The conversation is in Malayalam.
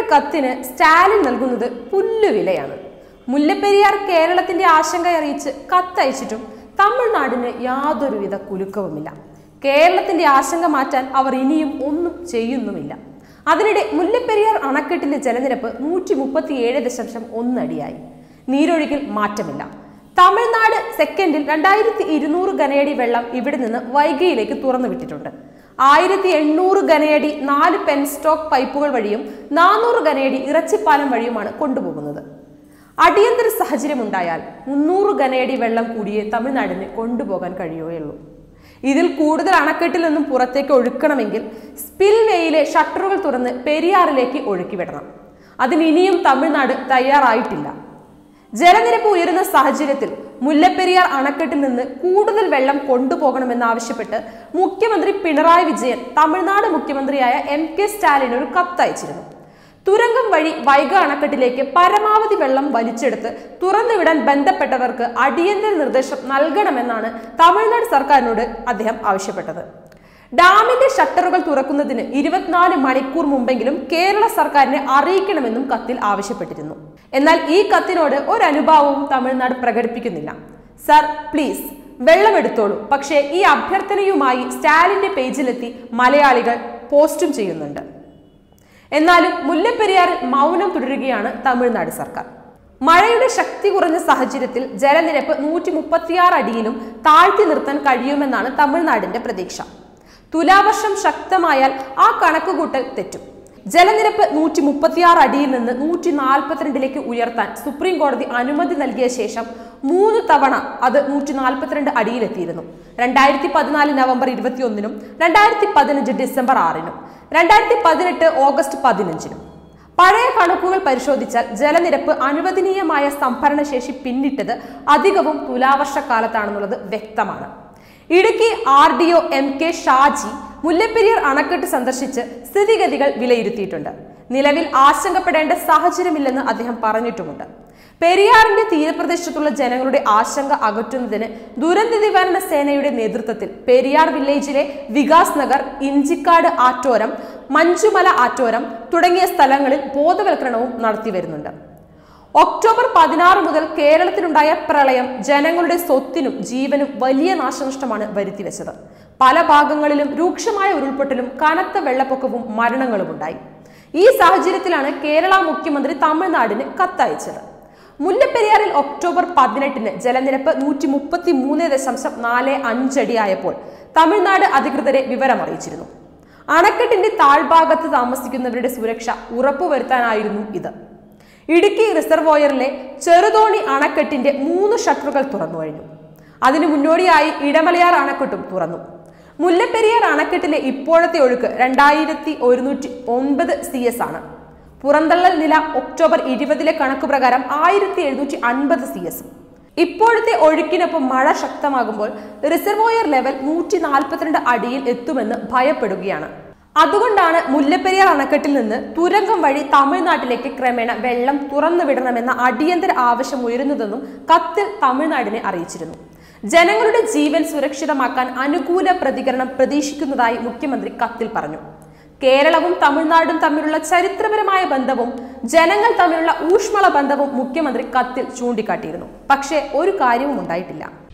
കത്തിന് സ്റ്റാലിൻ നൽകുന്നത് പുല്ലുവിലയാണ് മുല്ലപ്പെരിയാർ കേരളത്തിന്റെ ആശങ്ക അറിയിച്ച് കത്തയച്ചിട്ടും തമിഴ്നാടിന് യാതൊരുവിധ കുലുക്കവുമില്ല കേരളത്തിന്റെ ആശങ്ക മാറ്റാൻ അവർ ഇനിയും ഒന്നും ചെയ്യുന്നുമില്ല അതിനിടെ മുല്ലപ്പെരിയാർ അണക്കെട്ടിന്റെ ജലനിരപ്പ് നൂറ്റി മുപ്പത്തിയേഴ് ദശാംശം ഒന്നടിയായി നീരൊഴുക്കിൽ മാറ്റമില്ല തമിഴ്നാട് സെക്കൻഡിൽ രണ്ടായിരത്തി ഇരുന്നൂറ് ഘനയടി വെള്ളം ഇവിടെ നിന്ന് വൈഗയിലേക്ക് തുറന്നു വിട്ടിട്ടുണ്ട് ആയിരത്തി എണ്ണൂറ് ഘനയടി നാല് പെൻസ്റ്റോക്ക് പൈപ്പുകൾ വഴിയും നാനൂറ് ഘനയടി ഇറച്ചിപ്പാലം വഴിയുമാണ് കൊണ്ടുപോകുന്നത് അടിയന്തര സാഹചര്യം ഉണ്ടായാൽ മുന്നൂറ് ഘനയടി വെള്ളം കൂടിയേ തമിഴ്നാടിന് കൊണ്ടുപോകാൻ കഴിയുകയുള്ളൂ ഇതിൽ കൂടുതൽ അണക്കെട്ടിൽ നിന്നും പുറത്തേക്ക് ഒഴുക്കണമെങ്കിൽ സ്പിൽവേയിലെ ഷട്ടറുകൾ തുറന്ന് പെരിയാറിലേക്ക് ഒഴുക്കിവിടണം അതിന് ഇനിയും തമിഴ്നാട് തയ്യാറായിട്ടില്ല ജലനിരപ്പ് ഉയരുന്ന സാഹചര്യത്തിൽ മുല്ലപ്പെരിയാർ അണക്കെട്ടിൽ നിന്ന് കൂടുതൽ വെള്ളം കൊണ്ടുപോകണമെന്നാവശ്യപ്പെട്ട് മുഖ്യമന്ത്രി പിണറായി വിജയൻ തമിഴ്നാട് മുഖ്യമന്ത്രിയായ എം കെ സ്റ്റാലിന് ഒരു കത്തയച്ചിരുന്നു തുരങ്കം വഴി വൈഗ അണക്കെട്ടിലേക്ക് പരമാവധി വെള്ളം വലിച്ചെടുത്ത് തുറന്നുവിടാൻ ബന്ധപ്പെട്ടവർക്ക് അടിയന്തര നിർദ്ദേശം നൽകണമെന്നാണ് തമിഴ്നാട് സർക്കാരിനോട് അദ്ദേഹം ആവശ്യപ്പെട്ടത് ഡാമിന്റെ ഷട്ടറുകൾ തുറക്കുന്നതിന് ഇരുപത്തിനാല് മണിക്കൂർ മുമ്പെങ്കിലും കേരള സർക്കാരിനെ അറിയിക്കണമെന്നും കത്തിൽ ആവശ്യപ്പെട്ടിരുന്നു എന്നാൽ ഈ കത്തിനോട് ഒരനുഭാവവും തമിഴ്നാട് പ്രകടിപ്പിക്കുന്നില്ല സർ പ്ലീസ് വെള്ളമെടുത്തോളൂ പക്ഷേ ഈ അഭ്യർത്ഥനയുമായി സ്റ്റാലിന്റെ പേജിലെത്തി മലയാളികൾ പോസ്റ്റും ചെയ്യുന്നുണ്ട് എന്നാലും മുല്ലപ്പെരിയാറിൽ മൗനം തുടരുകയാണ് തമിഴ്നാട് സർക്കാർ മഴയുടെ ശക്തി കുറഞ്ഞ സാഹചര്യത്തിൽ ജലനിരപ്പ് നൂറ്റി മുപ്പത്തിയാറ് അടിയിലും താഴ്ത്തി നിർത്താൻ കഴിയുമെന്നാണ് തമിഴ്നാടിന്റെ പ്രതീക്ഷ തുലാവർഷം ശക്തമായാൽ ആ കണക്കുകൂട്ടൽ തെറ്റും ജലനിരപ്പ് നൂറ്റി മുപ്പത്തിയാറ് അടിയിൽ നിന്ന് നൂറ്റി നാൽപ്പത്തിരണ്ടിലേക്ക് ഉയർത്താൻ സുപ്രീം കോടതി അനുമതി നൽകിയ ശേഷം മൂന്ന് തവണ അത് നൂറ്റി നാൽപ്പത്തിരണ്ട് അടിയിലെത്തിയിരുന്നു രണ്ടായിരത്തി പതിനാല് നവംബർ ഇരുപത്തിയൊന്നിനും രണ്ടായിരത്തി പതിനഞ്ച് ഡിസംബർ ആറിനും രണ്ടായിരത്തി പതിനെട്ട് ഓഗസ്റ്റ് പതിനഞ്ചിനും പഴയ കണക്കുകൾ പരിശോധിച്ചാൽ ജലനിരപ്പ് അനുവദനീയമായ സംഭരണശേഷി പിന്നിട്ടത് അധികവും തുലാവർഷക്കാലത്താണെന്നുള്ളത് വ്യക്തമാണ് Idukki R D O M K Shaji Mullaperiyar അണക്കെട്ട് സന്ദർശിച്ച് സ്ഥിതിഗതികൾ വിലയിരുത്തിയിട്ടുണ്ട് നിലവിൽ ആശങ്കപ്പെടേണ്ട സാഹചര്യമില്ലെന്ന് അദ്ദേഹം പറഞ്ഞിട്ടുമുണ്ട് പെരിയാറിന്റെ തീരപ്രദേശത്തുള്ള ജനങ്ങളുടെ ആശങ്ക അകറ്റുന്നതിന് ദുരന്ത നിവാരണ സേനയുടെ നേതൃത്വത്തിൽ പെരിയാർ വില്ലേജിലെ വികാസ് നഗർ ഇഞ്ചിക്കാട് ആറ്റോരം മഞ്ചുമല ആറ്റോരം തുടങ്ങിയ സ്ഥലങ്ങളിൽ ബോധവൽക്കരണവും നടത്തി വരുന്നുണ്ട് ഒക്ടോബർ പതിനാറ് മുതൽ കേരളത്തിലുണ്ടായ പ്രളയം ജനങ്ങളുടെ സ്വത്തിനും ജീവനും വലിയ നാശനഷ്ടമാണ് വരുത്തിവെച്ചത് പല ഭാഗങ്ങളിലും രൂക്ഷമായ ഉരുൾപൊട്ടലും കനത്ത വെള്ളപ്പൊക്കവും മരണങ്ങളും ഉണ്ടായി ഈ സാഹചര്യത്തിലാണ് കേരള മുഖ്യമന്ത്രി തമിഴ്നാടിന് കത്തയച്ചത് മുല്ലപ്പെരിയാറിൽ ഒക്ടോബർ പതിനെട്ടിന് ജലനിരപ്പ് നൂറ്റി മുപ്പത്തി മൂന്ന് ദശാംശം നാല് അഞ്ചടിയായപ്പോൾ തമിഴ്നാട് അധികൃതരെ വിവരമറിയിച്ചിരുന്നു അണക്കെട്ടിന്റെ താഴ്ഭാഗത്ത് താമസിക്കുന്നവരുടെ സുരക്ഷ ഉറപ്പുവരുത്താനായിരുന്നു ഇത് ഇടുക്കി റിസർവോയറിലെ ചെറുതോണി അണക്കെട്ടിന്റെ മൂന്ന് ഷട്ടറുകൾ തുറന്നു കഴിഞ്ഞു അതിനു മുന്നോടിയായി ഇടമലയാർ അണക്കെട്ടും തുറന്നു മുല്ലപ്പെരിയാർ അണക്കെട്ടിലെ ഇപ്പോഴത്തെ ഒഴുക്ക് രണ്ടായിരത്തി ഒരുന്നൂറ്റി ഒൻപത് സി എസ് ആണ് പുറന്തള്ളൽ നില ഒക്ടോബർ ഇരുപതിലെ കണക്ക് പ്രകാരം ആയിരത്തി എഴുന്നൂറ്റി അൻപത് സി എസ് ഇപ്പോഴത്തെ ഒഴുക്കിനൊപ്പം മഴ ശക്തമാകുമ്പോൾ റിസർവോയർ ലെവൽ നൂറ്റി നാൽപ്പത്തിരണ്ട് അടിയിൽ എത്തുമെന്ന് ഭയപ്പെടുകയാണ് അതുകൊണ്ടാണ് മുല്ലപ്പെരിയാർ അണക്കെട്ടിൽ നിന്ന് തുരങ്കം വഴി തമിഴ്നാട്ടിലേക്ക് ക്രമേണ വെള്ളം തുറന്നു വിടണമെന്ന അടിയന്തര ആവശ്യം ഉയരുന്നതെന്നും കത്തിൽ തമിഴ്നാടിനെ അറിയിച്ചിരുന്നു ജനങ്ങളുടെ ജീവൻ സുരക്ഷിതമാക്കാൻ അനുകൂല പ്രതികരണം പ്രതീക്ഷിക്കുന്നതായി മുഖ്യമന്ത്രി കത്തിൽ പറഞ്ഞു കേരളവും തമിഴ്നാടും തമ്മിലുള്ള ചരിത്രപരമായ ബന്ധവും ജനങ്ങൾ തമ്മിലുള്ള ഊഷ്മള ബന്ധവും മുഖ്യമന്ത്രി കത്തിൽ ചൂണ്ടിക്കാട്ടിയിരുന്നു പക്ഷേ ഒരു കാര്യവും ഉണ്ടായിട്ടില്ല